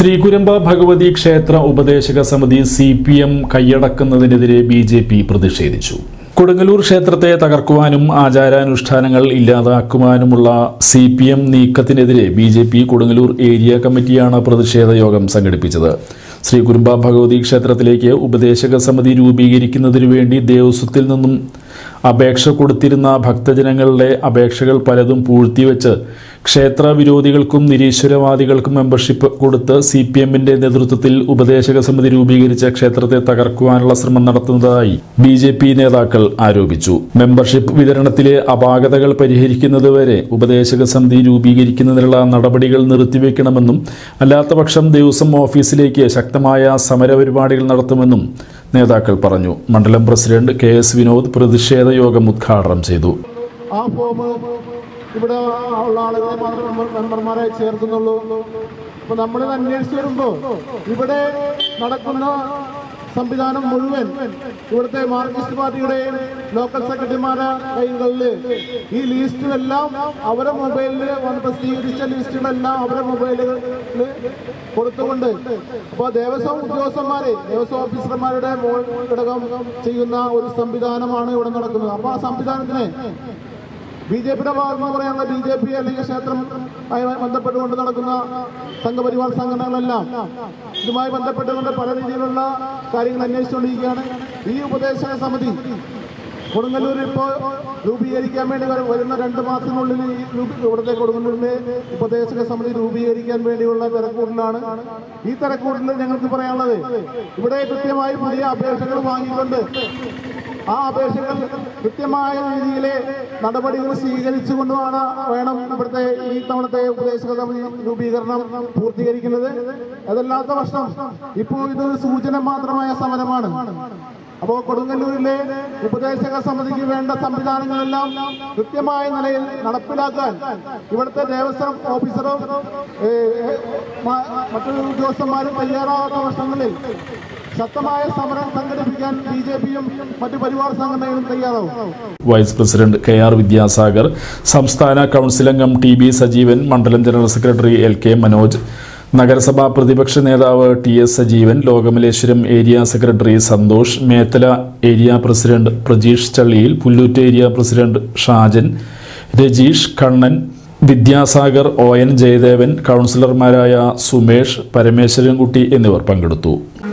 ശ്രീകുരമ്പ ഭഗവതി ക്ഷേത്ര ഉപദേശക സമിതി സി പി എം കൈയടക്കുന്നതിനെതിരെ ബി ജെ പി പ്രതിഷേധിച്ചു കൊടുങ്ങല്ലൂർ ക്ഷേത്രത്തെ തകർക്കുവാനും ആചാരാനുഷ്ഠാനങ്ങൾ ഇല്ലാതാക്കുവാനുമുള്ള സി പി എം നീക്കത്തിനെതിരെ B J P Kodungallur area കമ്മിറ്റിയാണ് പ്രതിഷേധ യോഗം സംഘടിപ്പിച്ചത് ശ്രീ കുരുമ്പ ഭഗവതി ക്ഷേത്രത്തിലേക്ക് ഉപദേശക സമിതി രൂപീകരിക്കുന്നതിനു വേണ്ടി ദേവസ്വത്തിൽ നിന്നും അപേക്ഷ കൊടുത്തിരുന്ന ഭക്തജനങ്ങളുടെ അപേക്ഷകൾ പലതും പൂഴ്ത്തിവെച്ച് ക്ഷേത്ര വിരോധികൾക്കും നിരീശ്വരവാദികൾക്കും മെമ്പർഷിപ്പ് കൊടുത്ത് സി പി എമ്മിന്റെ നേതൃത്വത്തിൽ ഉപദേശക സമിതി രൂപീകരിച്ച ക്ഷേത്രത്തെ തകർക്കുവാനുള്ള ശ്രമം നടത്തുന്നതായി ബി ജെ പി നേതാക്കൾ ആരോപിച്ചു മെമ്പർഷിപ്പ് വിതരണത്തിലെ അപാകതകൾ പരിഹരിക്കുന്നതുവരെ ഉപദേശക സമിതി രൂപീകരിക്കുന്നതിനുള്ള നടപടികൾ നിർത്തിവെക്കണമെന്നും അല്ലാത്തപക്ഷം ദേവസ്വം ഓഫീസിലേക്ക് ശക്തമായ സമരപരിപാടികൾ നടത്തുമെന്നും നേതാക്കൾ പറഞ്ഞു മണ്ഡലം പ്രസിഡന്റ് കെ എസ് വിനോദ് പ്രതിഷേധ യോഗം ഉദ്ഘാടനം ചെയ്തു ആ ഫോം ഇവിടെ ഉള്ള ആളുകളെ മാത്രം മെമ്പർ- മെമ്പർമാരെ ചേർക്കുന്നുള്ളൂ അപ്പൊ നമ്മളിത് അന്വേഷിച്ച് വരുമ്പോ ഇവിടെ നടക്കുന്ന സംവിധാനം മുഴുവൻ ഇവിടുത്തെ മാർക്സിസ്റ്റ് പാർട്ടിയുടെയും ലോക്കൽ സെക്രട്ടറിമാരുടെ കൈകളിൽ ഈ ലിസ്റ്റുകളെല്ലാം അവരുടെ മൊബൈലിൽ വന്ന് പ്രസിദ്ധീകരിച്ച ലിസ്റ്റുകളെല്ലാം അവരുടെ മൊബൈലുകളിൽ കൊടുത്തുകൊണ്ട് അപ്പോൾ ദേവസ്വം ഉദ്യോഗസ്ഥന്മാരെ ദേവസ്വം ഓഫീസർമാരുടെ മോൾ ഘടകം ചെയ്യുന്ന ഒരു സംവിധാനമാണ് ഇവിടെ നടക്കുന്നത് അപ്പോൾ ആ സംവിധാനത്തിനെ ബി ജെ പിയുടെ ഭാഗത്ത് നിന്ന് പറയാനുള്ള ബി ജെ പി അല്ലെങ്കിൽ ക്ഷേത്രം ആയി ബന്ധപ്പെട്ടുകൊണ്ട് നടക്കുന്ന സംഘപരിവാർ സംഘടനകളെല്ലാം ഇതുമായി ബന്ധപ്പെട്ടുകൊണ്ട് പല രീതിയിലുള്ള കാര്യങ്ങൾ അന്വേഷിച്ചുകൊണ്ടിരിക്കുകയാണ് ഈ ഉപദേശക സമിതി കൊടുങ്ങല്ലൂർ ഇപ്പോൾ രൂപീകരിക്കാൻ വേണ്ടി വര- വരുന്ന രണ്ട് മാസത്തിനുള്ളിൽ ഈ രൂപ- ഇവിടുത്തെ കൊടുങ്ങല്ലൂരിലെ ഉപദേശക സമിതി രൂപീകരിക്കാൻ വേണ്ടിയുള്ള തിരക്കൂട്ടിലാണ് ഈ തിരക്കൂട്ടിൽ ഞങ്ങൾക്ക് പറയാനുള്ളത് ഇവിടെ കൃത്യമായി പുതിയ അപേക്ഷകൾ വാങ്ങിക്കൊണ്ട് ആ അപേക്ഷകൾ കൃത്യമായ രീതിയിലെ നടപടികൾ സ്വീകരിച്ചുകൊണ്ടുമാണ് വേണം ഇവിടുത്തെ ഈ തവണത്തെ ഉപദേശക സമിതി രൂപീകരണം പൂർത്തീകരിക്കുന്നത് അതല്ലാത്ത പക്ഷം ഇപ്പോൾ ഇതൊരു സൂചന മാത്രമായ സമരമാണ് അപ്പോൾ കൊടുങ്ങല്ലൂരിലെ ഉപദേശക സമിതിക്ക് വേണ്ട സംവിധാനങ്ങളെല്ലാം കൃത്യമായ നിലയിൽ നടപ്പിലാക്കാൻ ഇവിടുത്തെ ദേവസ്വം ഓഫീസറും ഏഹ്, മ- മറ്റു ഉദ്യോഗസ്ഥന്മാരും തയ്യാറാകാത്ത വർഷങ്ങളിൽ ശക്തമായ സമരം സംഘടിപ്പിക്കാൻ ബി ജെ പിയും മറ്റു പരിവാർ സംഘടനകളും തയ്യാറാവും vice president K R Vidyasagar സംസ്ഥാന കൗൺസിൽ അംഗം ടി ബി സജീവൻ മണ്ഡലം general secretary L K Manoj നഗരസഭാ പ്രതിപക്ഷ നേതാവ് T S Sajeevan Lokamaleswaram area secretary Santhosh Methala area president Prajeesh Challiyil Pullut area president Shajan Rajeesh Kannan Vidyasagar O N Jayadevan കൗൺസിലർമാരായ സുമേഷ് പരമേശ്വരൻകുട്ടി എന്നിവർ പങ്കെടുത്തു